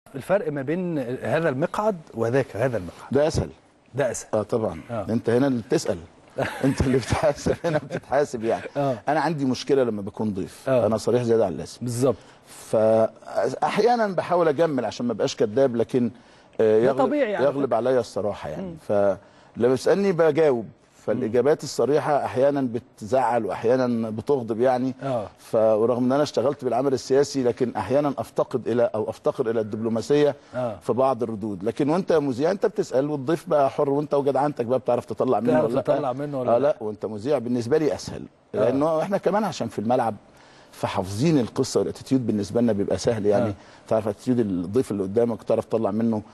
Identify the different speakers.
Speaker 1: الفرق ما بين هذا المقعد وذاك هذا المقعد
Speaker 2: ده اسهل
Speaker 1: ده اسهل
Speaker 2: اه طبعا
Speaker 1: آه.
Speaker 2: انت هنا اللي بتسال انت اللي بتحاسب هنا بتتحاسب يعني
Speaker 1: آه.
Speaker 2: انا عندي مشكله لما بكون ضيف
Speaker 1: آه.
Speaker 2: انا صريح زياده عن اللازم
Speaker 1: بالظبط
Speaker 2: فاحيانا بحاول اجمل عشان ما ابقاش كذاب لكن آه،
Speaker 1: ده
Speaker 2: يغلب,
Speaker 1: طبيعي على
Speaker 2: يغلب عليا الصراحه يعني فلما بيسالني بجاوب فالاجابات الصريحه احيانا بتزعل واحيانا بتغضب يعني
Speaker 1: اه
Speaker 2: ف ورغم ان انا اشتغلت بالعمل السياسي لكن احيانا افتقد الى او افتقر الى الدبلوماسيه
Speaker 1: اه
Speaker 2: في بعض الردود لكن وانت مذيع انت بتسال والضيف بقى حر وانت وجدعنتك بقى بتعرف تطلع منه
Speaker 1: تعرف
Speaker 2: ولا لا
Speaker 1: تطلع منه ولا
Speaker 2: اه
Speaker 1: لا.
Speaker 2: لا وانت مذيع بالنسبه لي اسهل
Speaker 1: آه.
Speaker 2: لانه احنا كمان عشان في الملعب فحافظين القصه والاتيتيود بالنسبه لنا بيبقى سهل يعني
Speaker 1: آه.
Speaker 2: تعرف اتيتيود الضيف اللي قدامك وتعرف تطلع منه